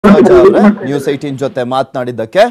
ಅವರೇ news eighteen ಜೊತೆ ಮಾತನಾಡಿದ್ದಕ್ಕೆ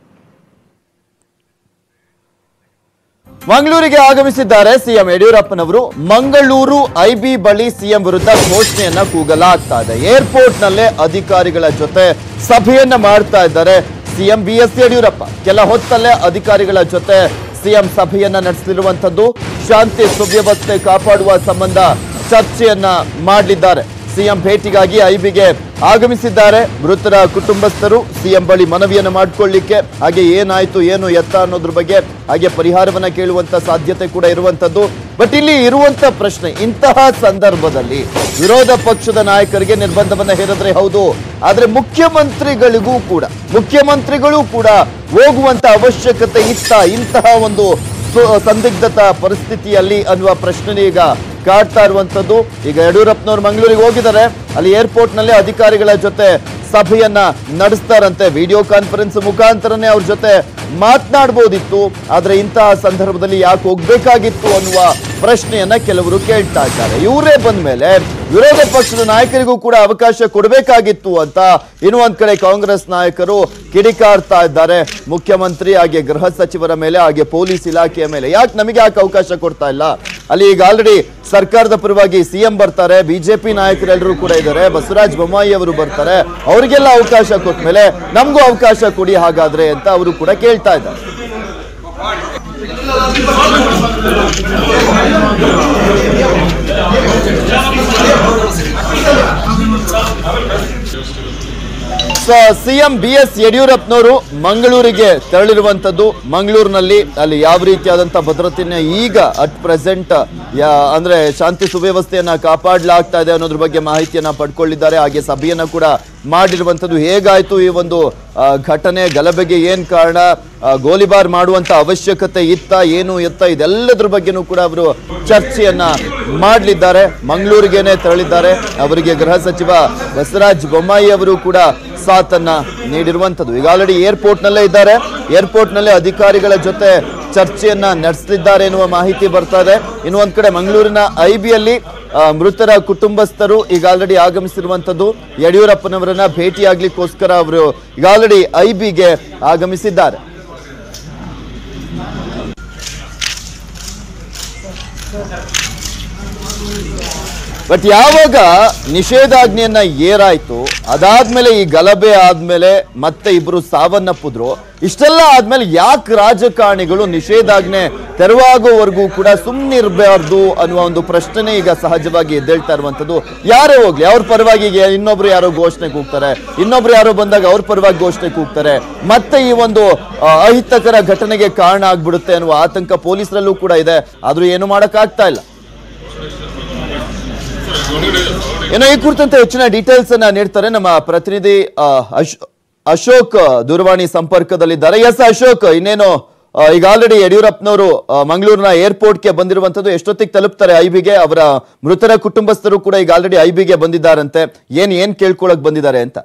ಮಂಗಳೂರಿಗೆ ಆಗಮಿಸಿದ್ದಾರೆ ಸಿಎಂ ಯಡಿಯೂರಪ್ಪನವರು ಮಂಗಳೂರು ಐಬಿ ಬಳಿ ಸಿಎಂ ವಿರುದ್ಧ ಘೋಷಣೆಯನ್ನ ಕೂಗಲಾಗ್ತಾ ಇದೆ ಏರ್ಪೋರ್ಟ್ ನಲ್ಲೇ ಅಧಿಕಾರಿಗಳ ಜೊತೆ ಸಭೆಯನ್ನ ಮಾಡ್ತಾ ಇದ್ದಾರೆ ಸಿಎಂ ಬಿ ಎಸ್ ಯಡಿಯೂರಪ್ಪ ಕೆಲ ಹೊತ್ತಲ್ಲೇ ಅಧಿಕಾರಿಗಳ ಜೊತೆ ಸಿಎಂ ಸಭೆಯನ್ನ ನಡೆಸಲಿರುವಂತದ್ದು ಶಾಂತಿ ಸುವ್ಯವಸ್ಥೆ ಕಾಪಾಡುವ ಸಂಬಂಧ ಚರ್ಚೆಯನ್ನ ಮಾಡಲಿದ್ದಾರೆ ಸಿಎಂ ಭೇಟಿಗಾಗಿ ಐಬಿಗೆ ಆಗಮಿಸಿದ್ದಾರೆ ಮೃತರ ಕುಟುಂಬಸ್ಥರು ಸಿಎಂ ಬಳಿ ಮನವಿಯನ್ನು ಮಾಡಿಕೊಳ್ಳಿಕ್ಕೆ ಹಾಗೆ ಏನಾಯ್ತು ಏನು ಎತ್ತ ಅನ್ನೋದ್ರ ಬಗ್ಗೆ ಹಾಗೆ ಪರಿಹಾರವನ್ನ ಕೇಳುವಂತ ಸಾಧ್ಯತೆ ಕೂಡ ಇರುವಂತದ್ದು ಬಟ್ ಇಲ್ಲಿ ಇರುವಂತ ಪ್ರಶ್ನೆ ಇಂತಹ ಸಂದರ್ಭದಲ್ಲಿ ವಿರೋಧ ಪಕ್ಷದ ನಾಯಕರಿಗೆ ನಿರ್ಬಂಧವನ್ನ ಹೇರಿದ್ರೆ ಹೌದು ಆದ್ರೆ ಮುಖ್ಯಮಂತ್ರಿಗಳಿಗೂ ಕೂಡ ಮುಖ್ಯಮಂತ್ರಿಗಳು ಕೂಡ ಹೋಗುವಂತ ಅವಶ್ಯಕತೆ ಇತ್ತ ಇಂತಹ ಒಂದು ಸು- ಸಂದಿಗ್ಧತಾ ಪರಿಸ್ಥಿತಿಯಲ್ಲಿ ಅನ್ನುವ ಪ್ರಶ್ನೆ ಈಗ ಕಾಡ್ತಾ ಇರುವಂತದ್ದು ಈಗ ಯಡಿಯೂರಪ್ಪನವರು ಮಂಗಳೂರಿಗೆ ಹೋಗಿದ್ದಾರೆ ಅಲ್ಲಿ ಏರ್ಪೋರ್ಟ್ ನಲ್ಲಿ ಅಧಿಕಾರಿಗಳ ಜೊತೆ ಸಭೆಯನ್ನ ನಡೆಸ್ತಾರಂತೆ ವಿಡಿಯೋ ಕಾನ್ಫರೆನ್ಸ್ ಮುಖಾಂತರನೇ ಅವ್ರ ಜೊತೆ ಮಾತನಾಡ್ಬೋದಿತ್ತು ಆದ್ರೆ ಇಂತಹ ಸಂದರ್ಭದಲ್ಲಿ ಯಾಕೆ ಹೋಗ್ಬೇಕಾಗಿತ್ತು ಅನ್ನುವ ಪ್ರಶ್ನೆಯನ್ನ ಕೆಲವರು ಕೇಳ್ತಾ ಇದ್ದಾರೆ ಇವರೇ ಬಂದ ಮೇಲೆ ವಿರೋಧ ಪಕ್ಷದ ನಾಯಕರಿಗೂ ಕೂಡ ಅವಕಾಶ ಕೊಡಬೇಕಾಗಿತ್ತು ಅಂತ ಇನ್ನು ಒಂದ್ ಕಡೆ ಕಾಂಗ್ರೆಸ್ ನಾಯಕರು ಕಿಡಿಕಾರ್ತಾ ಇದ್ದಾರೆ ಮುಖ್ಯಮಂತ್ರಿ ಹಾಗೆ ಗೃಹ ಸಚಿವರ ಮೇಲೆ ಹಾಗೆ ಪೊಲೀಸ್ ಇಲಾಖೆಯ ಮೇಲೆ ಯಾಕೆ ನಮಗೆ ಯಾಕೆ ಅವಕಾಶ ಕೊಡ್ತಾ ಇಲ್ಲ ಅಲ್ಲಿ ಈಗ ಆಲ್ರೆಡಿ ಸರ್ಕಾರದ ಪರವಾಗಿ ಸಿಎಂ ಬರ್ತಾರೆ ಬಿಜೆಪಿ ನಾಯಕರೆಲ್ಲರೂ ಕೂಡ ಇದ್ದಾರೆ ಬಸವರಾಜ ಬೊಮ್ಮಾಯಿ ಅವರು ಬರ್ತಾರೆ ಅವರಿಗೆಲ್ಲ ಅವಕಾಶ ಕೊಟ್ಟ ಮೇಲೆ ನಮಗೂ ಅವಕಾಶ ಕೊಡಿ ಹಾಗಾದ್ರೆ ಅಂತ ಅವರು ಕೂಡ ಕೇಳ್ತಾ ಇದ್ದಾರೆ ಸಿಎಂ ಬಿ ಎಸ್ ಯಡಿಯೂರಪ್ಪನವರು ಮಂಗಳೂರಿಗೆ ತೆರಳಿರುವಂತದ್ದು ಮಂಗಳೂರಿನಲ್ಲಿ ಅಲ್ಲಿ ಯಾವ ರೀತಿಯಾದಂತ ಭದ್ರತೆಯನ್ನ ಈಗ ಅಟ್ ಪ್ರೆಸೆಂಟ್ ಅಂದ್ರೆ ಶಾಂತಿ ಸುವ್ಯವಸ್ಥೆಯನ್ನ ಕಾಪಾಡಲಾಗ್ತಾ ಇದೆ ಅನ್ನೋದ್ರ ಬಗ್ಗೆ ಮಾಹಿತಿಯನ್ನ ಪಡ್ಕೊಳ್ಳಿದ್ದಾರೆ ಹಾಗೆ ಸಭೆಯನ್ನ ಕೂಡ ಮಾಡಿರುವಂತದ್ದು ಹೇಗಾಯ್ತು ಈ ಒಂದು ಆ, ಘಟನೆ ಗಲಭೆಗೆ ಏನ್ ಕಾರಣ ಆ, ಗೋಲಿಬಾರ್ ಮಾಡುವಂತ ಅವಶ್ಯಕತೆ ಇತ್ತ ಏನು ಎತ್ತ ಇದೆಲ್ಲದ್ರ ಬಗ್ಗೆನೂ ಕೂಡ ಅವರು ಚರ್ಚೆಯನ್ನ ಮಾಡಲಿದ್ದಾರೆ ಮಂಗಳೂರಿಗೇನೆ ತೆರಳಿದ್ದಾರೆ ಅವರಿಗೆ ಗೃಹ ಸಚಿವ ಬಸವರಾಜ ಬೊಮ್ಮಾಯಿ ಅವರು ಕೂಡ ಸಾಥನ್ನ ನೀಡಿರುವಂತದ್ದು ಈಗ ಆಲ್ರೆಡಿ ಏರ್ಪೋರ್ಟ್ ನಲ್ಲೇ ಇದ್ದಾರೆ ಏರ್ಪೋರ್ಟ್ ನಲ್ಲೇ ಅಧಿಕಾರಿಗಳ ಜೊತೆ ಚರ್ಚೆಯನ್ನ ನಡೆಸಲಿದ್ದಾರೆ ಎನ್ನುವ ಮಾಹಿತಿ ಬರ್ತಾ ಇದೆ ಇನ್ನು ಒಂದ್ ಕಡೆ ಮಂಗಳೂರಿನ ಐಬಿಯಲ್ಲಿ ಆ, ಮೃತರ ಕುಟುಂಬಸ್ಥರು ಈಗ ಆಲ್ರೆಡಿ ಆಗಮಿಸಿರುವಂತದ್ದು ಯಡಿಯೂರಪ್ಪನವರನ್ನ ಭೇಟಿಯಾಗ್ಲಿಕ್ಕೋಸ್ಕರ ಅವರು ಈಗ ಆಲ್ರೆಡಿ ಐಬಿಗೆ ಆಗಮಿಸಿದ್ದಾರೆ ಬಟ್ ಯಾವಾಗ ನಿಷೇಧಾಜ್ಞೆಯನ್ನ ಏರಾಯ್ತು ಅದಾದ್ಮೇಲೆ ಈ ಗಲಭೆ ಆದ್ಮೇಲೆ ಮತ್ತೆ ಇಬ್ರು ಸಾವನ್ನಪ್ಪಿದ್ರು ಇಷ್ಟೆಲ್ಲ ಆದ್ಮೇಲೆ ಯಾಕೆ ರಾಜಕಾರಣಿಗಳು ನಿಷೇಧಾಜ್ಞೆ ತೆರವಾಗೋವರೆಗೂ ಕೂಡ ಸುಮ್ಮನಿರಬಾರ್ದು ಅನ್ನುವ ಒಂದು ಪ್ರಶ್ನೆ ಈಗ ಸಹಜವಾಗಿ ಎದ್ದೇಳ್ತಾ ಇರುವಂತದ್ದು ಯಾರೇ ಹೋಗ್ಲಿ ಅವ್ರ ಪರವಾಗಿ ಈಗ ಇನ್ನೊಬ್ರು ಯಾರೋ ಘೋಷಣೆ ಕೂಗ್ತಾರೆ ಇನ್ನೊಬ್ರು ಯಾರೋ ಬಂದಾಗ ಅವ್ರ ಪರವಾಗಿ ಘೋಷಣೆ ಕೂಗ್ತಾರೆ ಮತ್ತೆ ಈ ಒಂದು ಆ, ಅಹಿತಕರ ಘಟನೆಗೆ ಕಾರಣ ಆಗ್ಬಿಡುತ್ತೆ ಅನ್ನುವ ಆತಂಕ ಪೊಲೀಸರಲ್ಲೂ ಕೂಡ ಇದೆ ಆದ್ರೂ ಏನು ಮಾಡಕ್ ಆಗ್ತಾ ಇಲ್ಲ ಏನೋ ಈ ಕುರಿತಂತೆ ಹೆಚ್ಚಿನ ಡೀಟೇಲ್ಸ್ ಅನ್ನ ನೀಡ್ತಾರೆ ನಮ್ಮ ಪ್ರತಿನಿಧಿ ಆ, ಅಶ್- ಅಶೋಕ್ ದೂರವಾಣಿ ಸಂಪರ್ಕದಲ್ಲಿದ್ದಾರೆ ಎಸ್ ಅಶೋಕ್ ಇನ್ನೇನು ಆ, ಈಗ ಆಲ್ರೆಡಿ ಯಡಿಯೂರಪ್ಪನವರು ಆ, ಮಂಗಳೂರಿನ ಏರ್ಪೋರ್ಟ್ಗೆ ಬಂದಿರುವಂತದ್ದು ಎಷ್ಟೊತ್ತಿಗೆ ತಲುಪ್ತಾರೆ ಐಬಿಗೆ ಅವರ ಮೃತರ ಕುಟುಂಬಸ್ಥರು ಕೂಡ ಈಗ ಆಲ್ರೆಡಿ ಐಬಿಗೆ ಬಂದಿದ್ದಾರಂತೆ ಏನ್ ಏನ್ ಕೇಳ್ಕೊಳಕ್ ಬಂದಿದ್ದಾರೆ ಅಂತ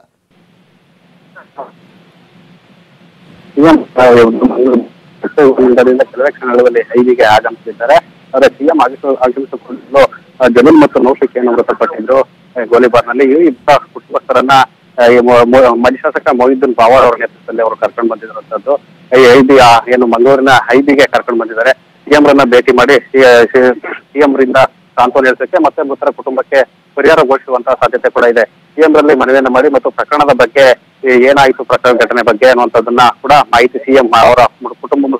ಸಿಎಂ ಮಂಗಳೂರಿನಿಂದ ಕೆಲವೇ ಕ್ಷಣಗಳಲ್ಲಿ ಐದಿಗೆ ಆಗಮಿಸಿದ್ದಾರೆ ಆದರೆ ಸಿಎಂ ಆಗಮಿಸ ಆಗಮಿಸಿಕೊಂಡು ಆ, ಜಮೀನ್ ಮತ್ತು ನೌಶಿಕೆಯನ್ನು ಮೃತಪಟ್ಟಿದ್ರು ಆ, ಗೋಲಿಬಾರ್ನಲ್ಲಿ ಈ ಇಬ್ಬರ ಕುಟುಂಬಸ್ಥರನ್ನ ಆ, ಈ ಮೊ- ಮೊ- ಮಾಜಿ ಶಾಸಕ ಮೊಹಿದ್ದೀನ್ ಬಾವರ್ ಅವರ ನೇತೃತ್ವದಲ್ಲಿ ಅವರು ಕರ್ಕೊಂಡು ಬಂದಿರುವಂತದ್ದು ಈ ಐಬಿ ಆ, ಏನು ಮಂಗಳೂರಿನ ಐಬಿಗೆ ಕರ್ಕೊಂಡು ಬಂದಿದ್ದಾರೆ ಸಿಎಂ ರನ್ನ ಭೇಟಿ ಮಾಡಿ ಸಿಎಂ ರಿಂದ ಸಾಂತ್ವನ ಹೇಳಿಸಕ್ಕೆ ಮತ್ತೆ ಮೃತರ ಕುಟುಂಬಕ್ಕೆ ಪರಿಹಾರ ಘೋಷಿಸುವಂತಹ ಸಾಧ್ಯತೆ ಕೂಡ ಇದೆ ಸಿಎಂ ರಲ್ಲಿ ಮನವಿಯನ್ನು ಮಾಡಿ ಮತ್ತು ಪ್ರಕರಣದ ಬಗ್ಗೆ ಈ ಏನಾಯಿತು ಪ್ರಕರಣ ಘಟನೆ ಬಗ್ಗೆ ಅನ್ನುವಂಥದ್ದನ್ನ ಕೂಡ ಮಾಹಿತಿ ಸಿಎಂ ಅವರ ಕುಟುಂಬ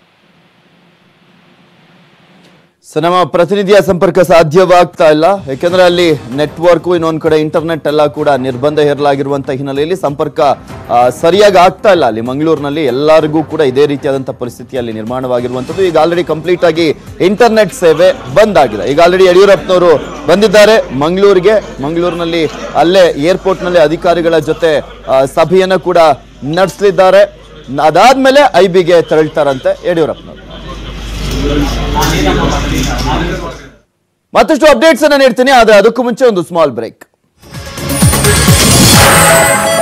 ಸೊ ನಮ್ಮ ಪ್ರತಿನಿಧಿಯ ಸಂಪರ್ಕ ಸಾಧ್ಯವಾಗ್ತಾ ಇಲ್ಲ ಯಾಕಂದ್ರೆ ಅಲ್ಲಿ ನೆಟ್ವರ್ಕು ಇನ್ನೊಂದ್ ಕಡೆ ಇಂಟರ್ನೆಟ್ ಎಲ್ಲ ಕೂಡ ನಿರ್ಬಂಧ ಹೇರಲಾಗಿರುವಂತ ಹಿನ್ನೆಲೆಯಲ್ಲಿ ಸಂಪರ್ಕ ಆ, ಸರಿಯಾಗಿ ಆಗ್ತಾ ಇಲ್ಲ ಅಲ್ಲಿ ಮಂಗಳೂರಿನಲ್ಲಿ ಎಲ್ಲರಿಗೂ ಕೂಡ ಇದೇ ರೀತಿಯಾದಂತಹ ಪರಿಸ್ಥಿತಿಯಲ್ಲಿ ನಿರ್ಮಾಣವಾಗಿರುವಂತದ್ದು ಈಗ ಆಲ್ರೆಡಿ ಕಂಪ್ಲೀಟ್ ಆಗಿ ಇಂಟರ್ನೆಟ್ ಸೇವೆ ಬಂದ್ ಆಗಿದೆ ಈಗ ಆಲ್ರೆಡಿ ಯಡಿಯೂರಪ್ಪನವರು ಬಂದಿದ್ದಾರೆ ಮಂಗಳೂರಿಗೆ ಮಂಗಳೂರಿನಲ್ಲಿ ಅಲ್ಲೇ ಏರ್ಪೋರ್ಟ್ ನಲ್ಲಿ ಅಧಿಕಾರಿಗಳ ಜೊತೆ ಆ, ಸಭೆಯನ್ನ ಕೂಡ ನಡೆಸಲಿದ್ದಾರೆ ಅದಾದ್ಮೇಲೆ ಐಬಿಗೆ ತೆರಳ್ತಾರಂತೆ ಯಡಿಯೂರಪ್ಪನವರು ಮತ್ತಷ್ಟು ಅಪ್ಡೇಟ್ಸ್ ಅನ್ನ ನೀಡ್ತೀನಿ ಆದ್ರೆ ಅದಕ್ಕೂ ಮುಂಚೆ ಒಂದು ಸ್ಮಾಲ್ ಬ್ರೇಕ್